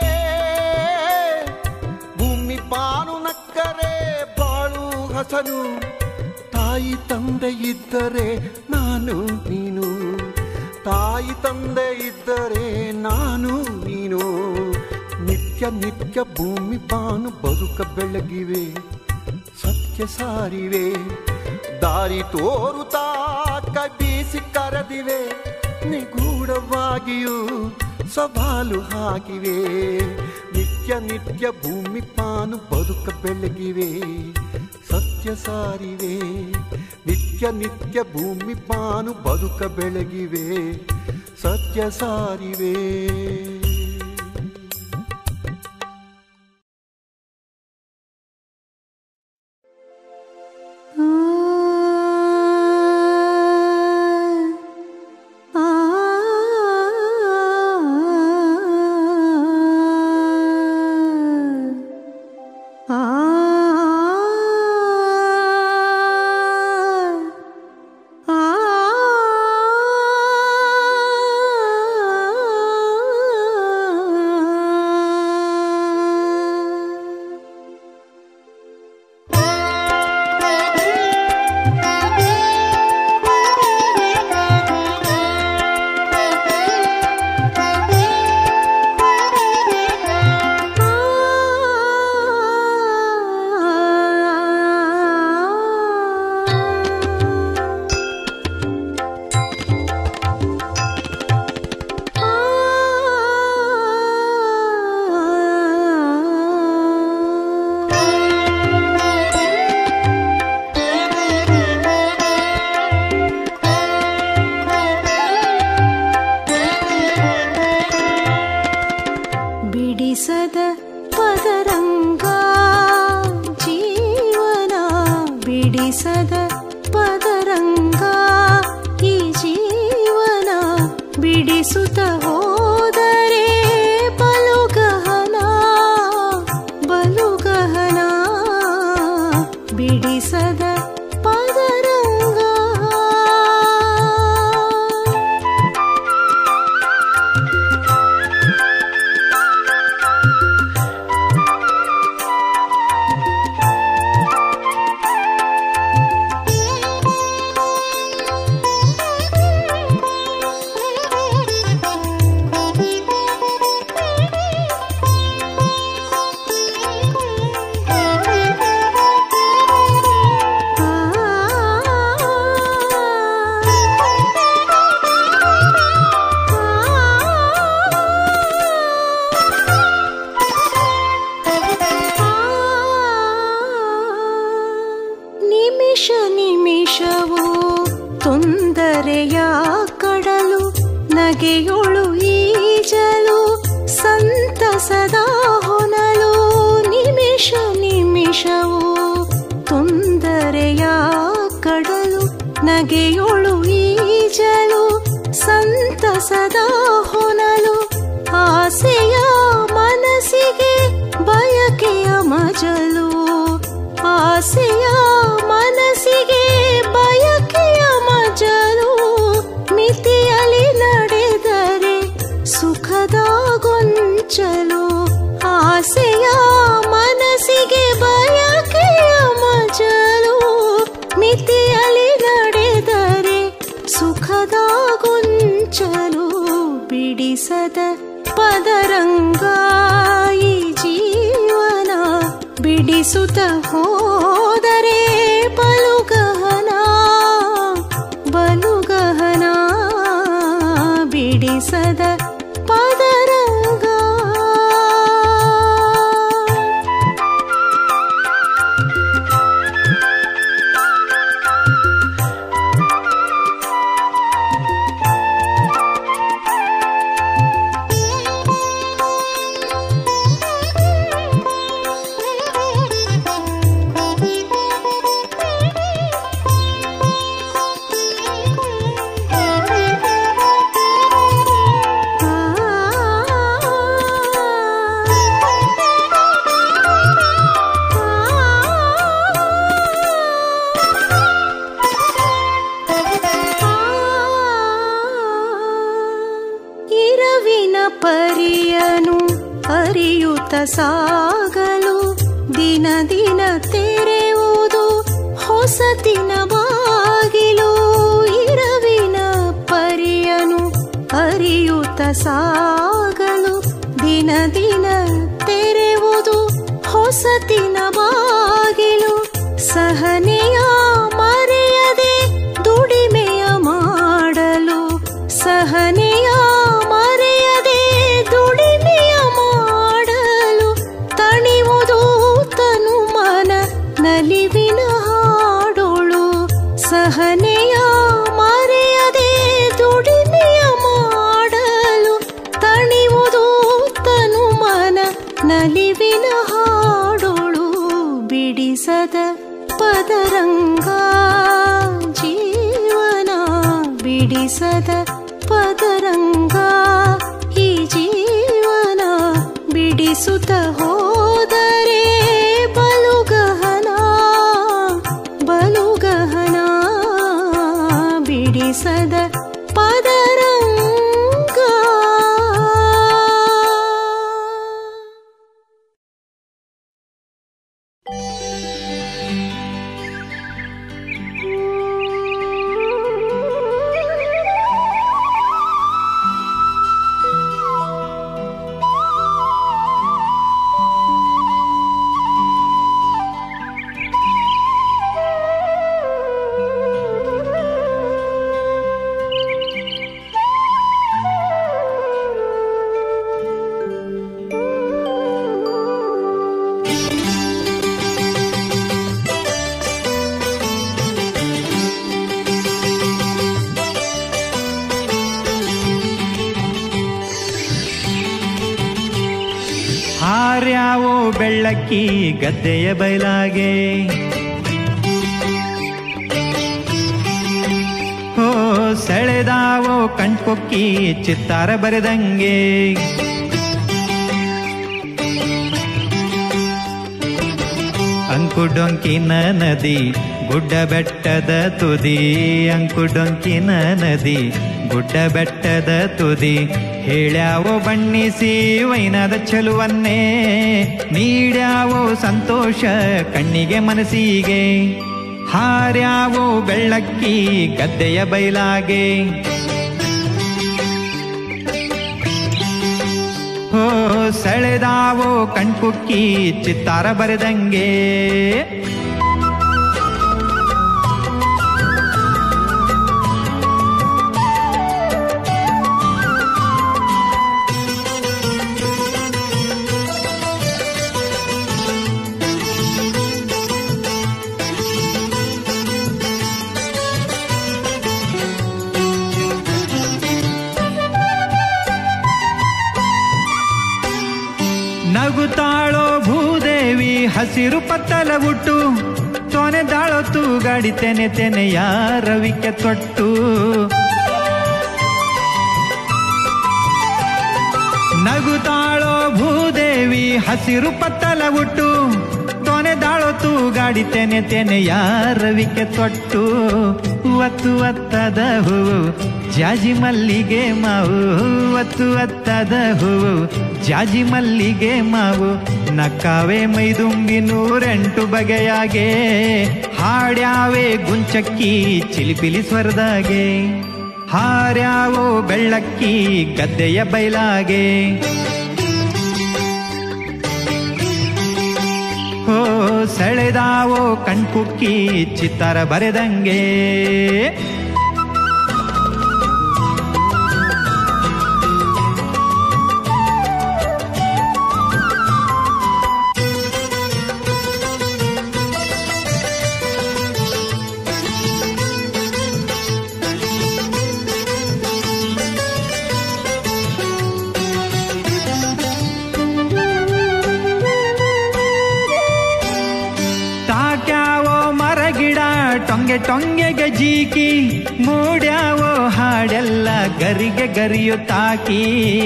ಭೂಮಿ ಬಾನು ನಕ್ಕರೆ ಬಾಳು ಹಸನು ತಾಯಿ ತಂದೆ ಇದ್ದರೆ ನಾನು ನೀನು ತಾಯಿ ತಂದೆ ಇದ್ದರೆ ನಾನು ನೀನು ನಿತ್ಯ ನಿತ್ಯ ಭೂಮಿ ಬಾನು ಬದುಕ ಬೆಳಗಿವೆ ಸತ್ಯ ಸಾರಿವೆ ದಾರಿ ತೋರುತ್ತಾ ಕೈ ಬೀಸಿ ಕರೆದಿವೆ ನಿಗೂಢವಾಗಿಯೂ ಸವಾಲು ಹಾಕಿವೆ ನಿತ್ಯ ನಿತ್ಯ ಭೂಮಿ ಪಾನು ಬದುಕ ಬೆಳಗಿವೆ ಸತ್ಯ ಸಾರಿವೆ ನಿತ್ಯ ನಿತ್ಯ ಭೂಮಿ ಪಾನು ಬದುಕ ಬೆಳಗಿವೆ ಸತ್ಯ ಸಾರಿವೆ ಆ ತೊಂದರೆಯ ಕಡಲು ನಗೆಯೊಳು ಈಜಲು ಸಂತಸದ ಹೊನಲು ನಿಮಿಷ ನಿಮಿಷವು ತೊಂದರೆಯ ಕಡಲು ನಗೆಯೊಳು ಈಜಲು ಸಂತಸದ ಹೊನಲು ಆಸೆಯ ಮನಸ್ಸಿಗೆ ಬಯಕೆಯ ಮಜಲು ಆಸೆಯ ಮನಸ್ಸಿಗೆ ಬಯಕೆಯ ಮಜಲು ಮಿತಿಯಲ್ಲಿ ನಡೆದರೆ ಸುಖದ ಗೊಂಚಲು ಆಸೆಯ ಮನಸ್ಸಿಗೆ ಬಯಕೆಯ ಮಜಲು ಮಿತಿಯಲ್ಲಿ ನಡೆದರೆ ಸುಖದ ಗೊಂಚಲು ಬಿಡಿಸದ ಪದರಂಗ ಈ ಜೀವನ ಬಿಡಿಸುತ್ತ ಹೋದರೆ ಬಲುಗಹನ ಬಲುಗಹನ ಬಿಡಿಸದ ಪದರಂಗ ಇರವಿನ ಪರಿಯನು ಅರಿಯುತ್ತ ಸಾಗಲು ದಿನ ದಿನ ತೆರೆಯುವುದು ಹೊಸತಿನ ಬಾಗಿಲು ಇರವಿನ ಪರಿಯನು ಅರಿಯುತ್ತ ಸಾಗಲು ದಿನ ದಿನ ತೆರೆಯುವುದು ಹೊಸತಿನ ಬಾಗಿಲು ಸಹನೆಯ ಮರೆಯದೆ ದುಡಿಮೆಯ ಮಾಡಲು ಸಹನೆಯ ಮರೆಯದೆ ದುಡಿಮೆಯ ಮಾಡಲು ತಣಿವುದು ತನು ಮನ ನಲಿವಿನ ಹಾಡೋಳು ಸಹನೆಯ ಮರೆಯದೆ ದುಡಿಮೆಯ ಮಾಡಲು ತಣಿವುದು ತನು ಮನ ನಲಿವಿನ ಹಾಡೋಳು ಬಿಡಿಸದ ಪದರಂಗ ಜೀವನ ಬಿಡಿಸದ ಪದರಂಗ ಈ ಜೀವನ ಬಿಡಿಸುತ್ತ ಹೋದರೆ ಬಲುಗಹನ ಬಲುಗಹನ ಬಿಡಿಸದ ಪದರಂಗ ಹಾರ್ಯಾವೋ ಬೆಳ್ಳಕ್ಕಿ ಗದ್ದೆಯ ಬಯಲಾಗೆ ಹೋ ಸೆಳೆದಾವೋ ಕಣ್ಕೊಕ್ಕಿ ಚಿತ್ತಾರ ಬರೆದಂಗೆ ಅಂಕುಡೊಂಕಿನ ನದಿ ಗುಡ್ಡ ಬೆಟ್ಟದ ತುದಿ ಅಂಕುಡೊಂಕಿನ ನದಿ ಗುಡ್ಡ ಬೆಟ್ಟದ ತುದಿ ಹೇಳ್ಯಾವೋ ಬಣ್ಣಿಸಿ ವೈನದ ಚೆಲುವನ್ನೇ ನೀಡ್ಯಾವೋ ಸಂತೋಷ ಕಣ್ಣಿಗೆ ಮನಸ್ಸಿಗೆ ಹಾರ್ಯಾವೋ ಬೆಳ್ಳಕ್ಕಿ ಗದ್ದೆಯ ಬೈಲಾಗೆ ಹೋ ಸೆಳೆದಾವೋ ಕಣ್ಕುಕ್ಕಿ ಚಿತ್ತಾರ ಬರೆದಂಗೆ ಹಸಿರು ಪತ್ತಲ ಉಟ್ಟು ತೊನೆದಾಳೋ ತೂಗಾಡಿ ತೆನೆ ತೆನೆಯ ರವಿಕೆ ತೊಟ್ಟು ನಗುತ್ತಾಳೋ ಭೂದೇವಿ ಹಸಿರು ಪತ್ತಲ ಉಟ್ಟು ತೊನೆದಾಳೋ ತೂಗಾಡಿ ತೆನೆ ತೆನೆಯ ರವಿಕೆ ತೊಟ್ಟು ಒತ್ತು ಒತ್ತದ ಹೂವು ಜಾಜಿ ಮಲ್ಲಿಗೆ ಮಾವು ಒತ್ತು ಒತ್ತದ ಹೂವು ಜಾಜಿ ಮಲ್ಲಿಗೆ ಮಾವು ನಕ್ಕಾವೆ ಮೈದುಂಬಿ ನೂರೆಂಟು ಬಗೆಯಾಗೆ ಹಾಡ್ಯಾವೆ ಗುಂಚಕ್ಕಿ ಚಿಲಿಪಿಲಿ ಸ್ವರದಾಗೆ ಹಾರ್ಯಾವೋ ಬೆಳ್ಳಕ್ಕಿ ಗದ್ದೆಯ ಬೈಲಾಗೆ ಹೋ ಸೆಳೆದಾವೋ ಕಣ್ಕುಕ್ಕಿ ಚಿತ್ತಾರ ಬರೆದಂಗೆ ತಾಕ್ಯಾವೋ ಮರಗಿಡ ಟೊಂಗೆ ಟೊಂಗೆಗೆ ಜೀಕಿ ಮೂಡ್ಯಾವೋ ಹಾಡೆಲ್ಲ ಗರಿಗೆ ಗರಿಯು ತಾಕಿ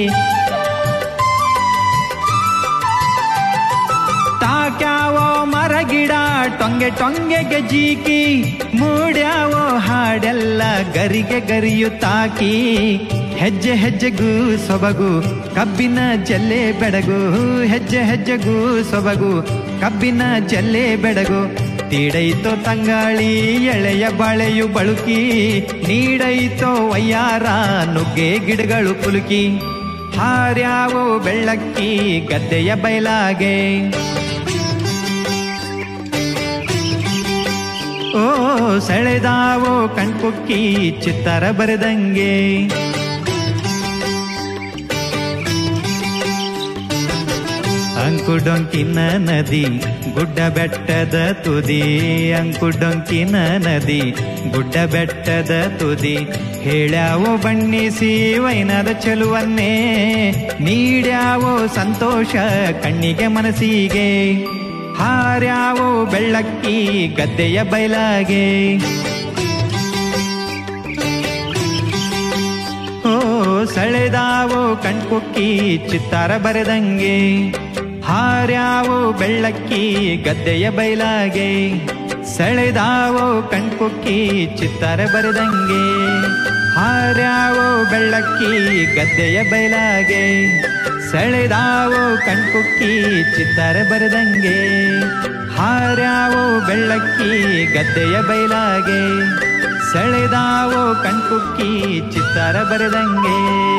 ತಾಕ್ಯಾವೋ ಮರಗಿಡ ಟೊಂಗೆ ಟೊಂಗೆಗೆ ಜೀಕಿ ಮೂಡ್ಯಾವೋ ಹಾಡೆಲ್ಲ ಗರಿಗೆ ಗರಿಯು ತಾಕಿ ಹೆಜ್ಜೆ ಹೆಜ್ಜೆಗೂ ಸೊಬಗು ಕಬ್ಬಿನ ಜಲ್ಲೆ ಬೆಡಗು ಹೆಜ್ಜೆ ಹೆಜ್ಜೆಗೂ ಸೊಬಗು ಕಬ್ಬಿನ ಜಲ್ಲೆ ಬೆಡಗು ತೀಡೈತೋ ತಂಗಾಳಿ ಎಳೆಯ ಬಾಳೆಯು ಬಳುಕಿ ನೀಡೈತೋ ವಯ್ಯಾರ ನುಗ್ಗೆ ಗಿಡಗಳು ಪುಲುಕಿ ಹಾರ್ಯಾವೋ ಬೆಳ್ಳಕ್ಕಿ ಗದ್ದೆಯ ಬಯಲಾಗೆ ಓ ಸೆಳೆದಾವೋ ಕಣ್ಕುಕ್ಕಿ ಚಿತ್ತರ ಬರೆದಂಗೆ ಅಂಕುಡೊಂಕಿನ ನದಿ ಗುಡ್ಡ ಬೆಟ್ಟದ ತುದಿ ಅಂಕುಡೊಂಕಿನ ನದಿ ಗುಡ್ಡ ಬೆಟ್ಟದ ತುದಿ ಹೇಳ್ಯಾವೋ ಬಣ್ಣಿಸಿ ವೈನದ ಚೆಲುವನ್ನೇ ನೀಡ್ಯಾವೋ ಸಂತೋಷ ಕಣ್ಣಿಗೆ ಮನಸ್ಸಿಗೆ ಹಾರ್ಯಾವೋ ಬೆಳ್ಳಕ್ಕಿ ಗದ್ದೆಯ ಬಯಲಾಗೆ ಓ ಸೆಳೆದಾವೋ ಕಣ್ಕುಕ್ಕಿ ಚಿತ್ತಾರ ಬರೆದಂಗೆ ಹಾರ್ಯಾವೋ ಬೆಳ್ಳಕ್ಕಿ ಗದ್ದೆಯ ಬಯಲಾಗೆ ಸೆಳೆದಾವೋ ಕಣ್ಕುಕ್ಕಿ ಚಿತ್ತಾರ ಬರೆದಂಗೆ ಹಾರ್ಯಾವೋ ಬೆಳ್ಳಕ್ಕಿ ಗದ್ದೆಯ ಬಯಲಾಗೆ ಸೆಳೆದಾವೋ ಕಣ್ಕುಕ್ಕಿ ಚಿತ್ತಾರ ಬರೆದಂಗೆ ಹಾರ್ಯಾವೋ ಬೆಳ್ಳಕ್ಕಿ ಗದ್ದೆಯ ಬಯಲಾಗೆ ಸೆಳೆದಾವೋ ಕಣ್ಕುಕ್ಕಿ ಚಿತ್ತಾರ ಬರೆದಂಗೆ